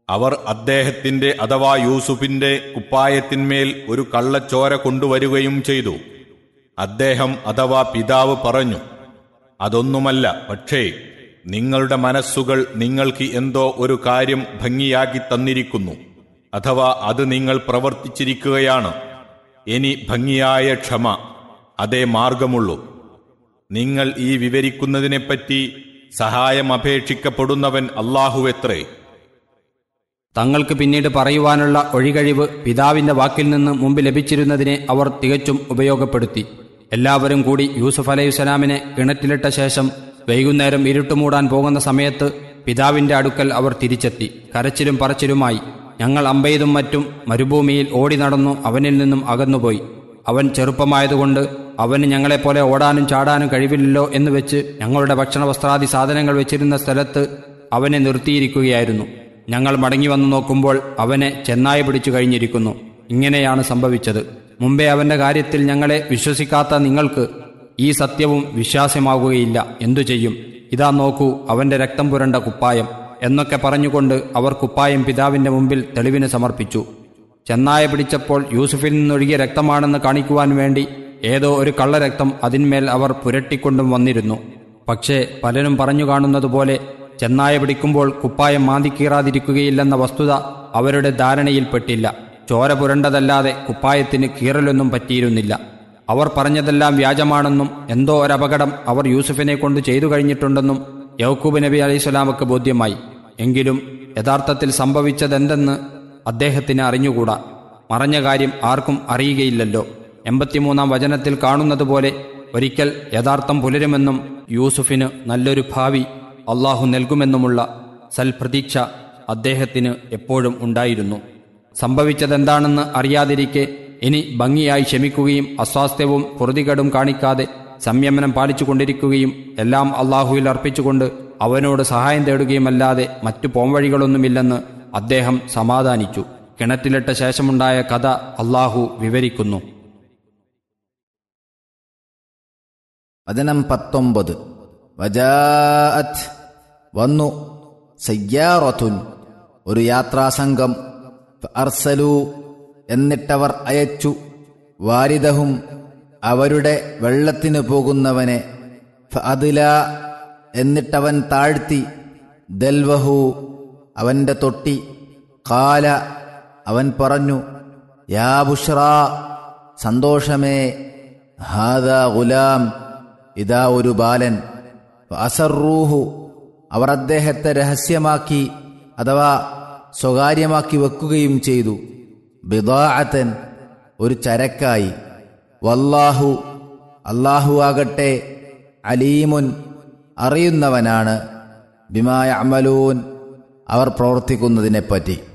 അവർ അദ്ദേഹത്തിന്റെ അഥവാ യൂസുഫിന്റെ കുപ്പായത്തിന്മേൽ ഒരു കള്ളച്ചോര കൊണ്ടുവരികയും ചെയ്തു അദ്ദേഹം അഥവാ പിതാവ് പറഞ്ഞു അതൊന്നുമല്ല പക്ഷേ നിങ്ങളുടെ മനസ്സുകൾ നിങ്ങൾക്ക് എന്തോ ഒരു കാര്യം ഭംഗിയാക്കി തന്നിരിക്കുന്നു അഥവാ അത് നിങ്ങൾ പ്രവർത്തിച്ചിരിക്കുകയാണ് ഇനി ഭംഗിയായ ക്ഷമ അതേ മാർഗമുള്ളൂ നിങ്ങൾ ഈ വിവരിക്കുന്നതിനെപ്പറ്റി സഹായം അപേക്ഷിക്കപ്പെടുന്നവൻ അള്ളാഹുവെത്രേ തങ്ങൾക്ക് പിന്നീട് പറയുവാനുള്ള ഒഴികഴിവ് പിതാവിന്റെ വാക്കിൽ നിന്ന് മുമ്പ് ലഭിച്ചിരുന്നതിനെ അവർ തികച്ചും ഉപയോഗപ്പെടുത്തി എല്ലാവരും കൂടി യൂസുഫ് അലൈഹിസ്സലാമിനെ കിണറ്റിലിട്ട ശേഷം വൈകുന്നേരം ഇരുട്ടുമൂടാൻ പോകുന്ന സമയത്ത് പിതാവിന്റെ അടുക്കൽ അവർ തിരിച്ചെത്തി കരച്ചിലും പറച്ചിലുമായി ഞങ്ങൾ അമ്പെയ്തും മറ്റും മരുഭൂമിയിൽ ഓടി നടന്നു അവനിൽ നിന്നും അകന്നുപോയി അവൻ ചെറുപ്പമായതുകൊണ്ട് അവന് ഞങ്ങളെപ്പോലെ ഓടാനും ചാടാനും കഴിവില്ലല്ലോ എന്ന് വെച്ച് ഞങ്ങളുടെ ഭക്ഷണ വസ്ത്രാദി സാധനങ്ങൾ വെച്ചിരുന്ന സ്ഥലത്ത് അവനെ നിർത്തിയിരിക്കുകയായിരുന്നു ഞങ്ങൾ മടങ്ങി വന്നു നോക്കുമ്പോൾ അവനെ ചെന്നായ പിടിച്ചു കഴിഞ്ഞിരിക്കുന്നു ഇങ്ങനെയാണ് സംഭവിച്ചത് മുമ്പേ അവന്റെ കാര്യത്തിൽ ഞങ്ങളെ വിശ്വസിക്കാത്ത നിങ്ങൾക്ക് ഈ സത്യവും വിശ്വാസമാകുകയില്ല എന്തു ചെയ്യും ഇതാ നോക്കൂ അവന്റെ രക്തം പുരണ്ട കുപ്പായം എന്നൊക്കെ പറഞ്ഞുകൊണ്ട് അവർ കുപ്പായം പിതാവിന്റെ മുമ്പിൽ തെളിവിന് സമർപ്പിച്ചു ചെന്നായ പിടിച്ചപ്പോൾ യൂസുഫിൽ നിന്നൊഴുകിയ രക്തമാണെന്ന് കാണിക്കുവാൻ വേണ്ടി ഏതോ ഒരു കള്ളരക്തം അതിന്മേൽ അവർ പുരട്ടിക്കൊണ്ടും വന്നിരുന്നു പക്ഷേ പലരും പറഞ്ഞു കാണുന്നതുപോലെ ചെന്നായ പിടിക്കുമ്പോൾ കുപ്പായം മാന്തിക്കീറാതിരിക്കുകയില്ലെന്ന വസ്തുത അവരുടെ ധാരണയിൽപ്പെട്ടില്ല ചോര പുരണ്ടതല്ലാതെ കുപ്പായത്തിന് കീറലൊന്നും പറ്റിയിരുന്നില്ല അവർ പറഞ്ഞതെല്ലാം വ്യാജമാണെന്നും എന്തോ ഒരപകടം അവർ യൂസുഫിനെ കൊണ്ട് ചെയ്തു കഴിഞ്ഞിട്ടുണ്ടെന്നും യൗക്കൂബ് നബി അലൈഹിസ്വലാമക്ക് ബോധ്യമായി എങ്കിലും യഥാർത്ഥത്തിൽ സംഭവിച്ചതെന്തെന്ന് അദ്ദേഹത്തിന് അറിഞ്ഞുകൂടാ മറഞ്ഞ കാര്യം ആർക്കും അറിയുകയില്ലല്ലോ എൺപത്തിമൂന്നാം വചനത്തിൽ കാണുന്നതുപോലെ ഒരിക്കൽ യഥാർത്ഥം പുലരുമെന്നും യൂസുഫിന് നല്ലൊരു ഭാവി അള്ളാഹു നൽകുമെന്നുമുള്ള സൽപ്രതീക്ഷ അദ്ദേഹത്തിന് എപ്പോഴും ഉണ്ടായിരുന്നു സംഭവിച്ചതെന്താണെന്ന് അറിയാതിരിക്കെ ഇനി ഭംഗിയായി ക്ഷമിക്കുകയും അസ്വാസ്ഥ്യവും പൊറുതികേടും കാണിക്കാതെ സംയമനം പാലിച്ചുകൊണ്ടിരിക്കുകയും എല്ലാം അള്ളാഹുവിൽ അർപ്പിച്ചുകൊണ്ട് അവനോട് സഹായം തേടുകയുമല്ലാതെ മറ്റു പോംവഴികളൊന്നുമില്ലെന്ന് അദ്ദേഹം സമാധാനിച്ചു കിണറ്റിലിട്ട ശേഷമുണ്ടായ കഥ അള്ളാഹു വിവരിക്കുന്നു വചനം പത്തൊമ്പത് വജാഅത്ത് വന്നു സയ്യാറത്തുൻ ഒരു യാത്രാസംഘം അർസലു എന്നിട്ടവർ അയച്ചു വാരിദഹും അവരുടെ വെള്ളത്തിന് പോകുന്നവനെ ഫഅദ്ല എന്നിട്ടവൻ താഴ്ത്തി ദൽവഹു അവന്റെ തൊട്ടി കാല അവൻ പറഞ്ഞു യാ ബുഷ്ര സന്തോഷമേ ഹാദ ഗുലാം ഇതാ ഒരു ബാലൻ അസറൂഹു അവർ അദ്ദേഹത്തെ രഹസ്യമാക്കി അഥവാ സ്വകാര്യമാക്കി വെക്കുകയും ചെയ്തു ബിദാഅത്തൻ ഒരു ചരക്കായി വല്ലാഹു അല്ലാഹു ആകട്ടെ അലീമുൻ അറിയുന്നവനാണ് ബിമായ അമലൂൻ അവർ പ്രവർത്തിക്കുന്നതിനെപ്പറ്റി